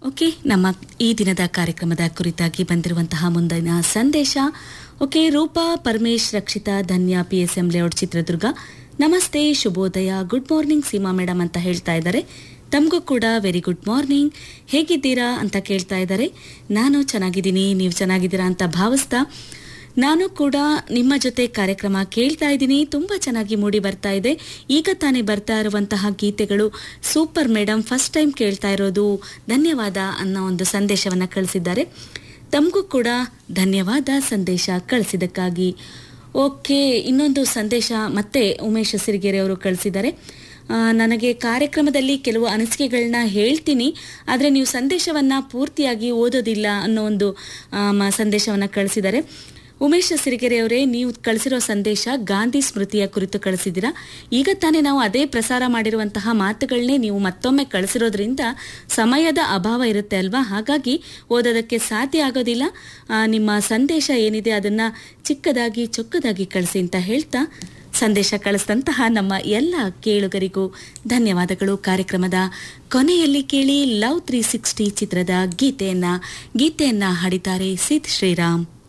okay ನಮ್ಮ ಈ ದಿನದ ಕಾರ್ಯಕ್ರಮದ ಕುರಿತಾಗಿ ಬಂದಿರುವಂತಹ ಮುಂದಿನ ಸಂದೇಶ okay Roopa Paramesh Rakshitha Dhanya P S M layout Chitradurga ನಮಸ್ತೆ ಶುಭೋದಯ ಗುಡ್ ಮಾರ್ನಿಂಗ್ ಸೀಮಾ ಮೇಡಮ್ ಅಂತ ಹೇಳ್ತಾ ಇದ್ದಾರೆ ತಮಗೂ ಕೂಡ ವೆರಿ ಗುಡ್ ಮಾರ್ನಿಂಗ್ ಹೇಗಿದ್ದೀರಾ ಅಂತ ಕೇಳ್ತಾ ಇದ್ದಾರೆ ನಾನು ಚೆನ್ನಾಗಿದ್ದೀನಿ ನೀವು ಚೆನ್ನಾಗಿದ್ದೀರಾ ಅಂತ ಭಾವಿಸ್ತಾ ನಾನು ಕೂಡ ನಿಮ್ಮ ಜೊತೆ ಕಾರ್ಯಕ್ರಮ ಕೇಳ್ತಾ ಇದ್ದೀನಿ ತುಂಬ ಚೆನ್ನಾಗಿ ಮೂಡಿ ಬರ್ತಾ ಇದೆ ಈಗ ತಾನೇ ಬರ್ತಾ ಇರುವಂತಹ ಗೀತೆಗಳು ಸೂಪರ್ ಮೇಡಮ್ ಫಸ್ಟ್ ಟೈಮ್ ಕೇಳ್ತಾ ಇರೋದು ಧನ್ಯವಾದ ಅನ್ನೋ ಒಂದು ಸಂದೇಶವನ್ನು ಕಳಿಸಿದ್ದಾರೆ ತಮಗೂ ಕೂಡ ಧನ್ಯವಾದ ಸಂದೇಶ ಕಳಿಸಿದ್ದಕ್ಕಾಗಿ ಓಕೆ ಇನ್ನೊಂದು ಸಂದೇಶ ಮತ್ತೆ ಉಮೇಶ್ ಸಿರಿಗೆರೆ ಅವರು ಕಳಿಸಿದ್ದಾರೆ ಆ, ನನಗೆ ಕಾರ್ಯಕ್ರಮದಲ್ಲಿ ಕೆಲವು ಅನಿಸಿಕೆಗಳನ್ನ ಹೇಳ್ತೀನಿ ಆದರೆ ನೀವು ಸಂದೇಶವನ್ನು ಪೂರ್ತಿಯಾಗಿ ಓದೋದಿಲ್ಲ ಅನ್ನೋ ಒಂದು ಸಂದೇಶವನ್ನು ಕಳಿಸಿದ್ದಾರೆ ಉಮೇಶ್ ಸಿರಿಗೆರೆ ಅವರೇ ನೀವು ಕಳಿಸಿರೋ ಸಂದೇಶ ಗಾಂಧಿ ಸ್ಮೃತಿಯ ಕುರಿತು ಕಳಿಸಿದ್ದೀರಾ ಈಗ ತಾನೇ ನಾವು ಅದೇ ಪ್ರಸಾರ ಮಾಡಿರುವಂತಹ ಮಾತುಗಳನ್ನೇ ನೀವು ಮತ್ತೊಮ್ಮೆ ಕಳಿಸಿರೋದ್ರಿಂದ ಸಮಯದ ಅಭಾವ ಇರುತ್ತೆ ಅಲ್ವಾ ಹಾಗಾಗಿ ಓದೋದಕ್ಕೆ ಸಾಧ್ಯ ಆಗೋದಿಲ್ಲ ಆ, ನಿಮ್ಮ ಸಂದೇಶ ಏನಿದೆ ಅದನ್ನ ಚಿಕ್ಕದಾಗಿ ಚೊಕ್ಕದಾಗಿ ಕಳಿಸಿ ಅಂತ ಹೇಳ್ತಾ ಸಂದೇಶ ಕಳಿಸಿದಂತಹ ನಮ್ಮ ಎಲ್ಲ ಕೇಳುಗರಿಗೂ ಧನ್ಯವಾದಗಳು ಕಾರ್ಯಕ್ರಮದ ಕೊನೆಯಲ್ಲಿ ಕೇಳಿ ಲವ್ ತ್ರೀ ಸಿಕ್ಸ್ಟಿ ಚಿತ್ರದ ಗೀತೆಯನ್ನ ಗೀತೆಯನ್ನ ಹಾಡಿದ್ದಾರೆ ಸಿದ್ ಶ್ರೀರಾಮ್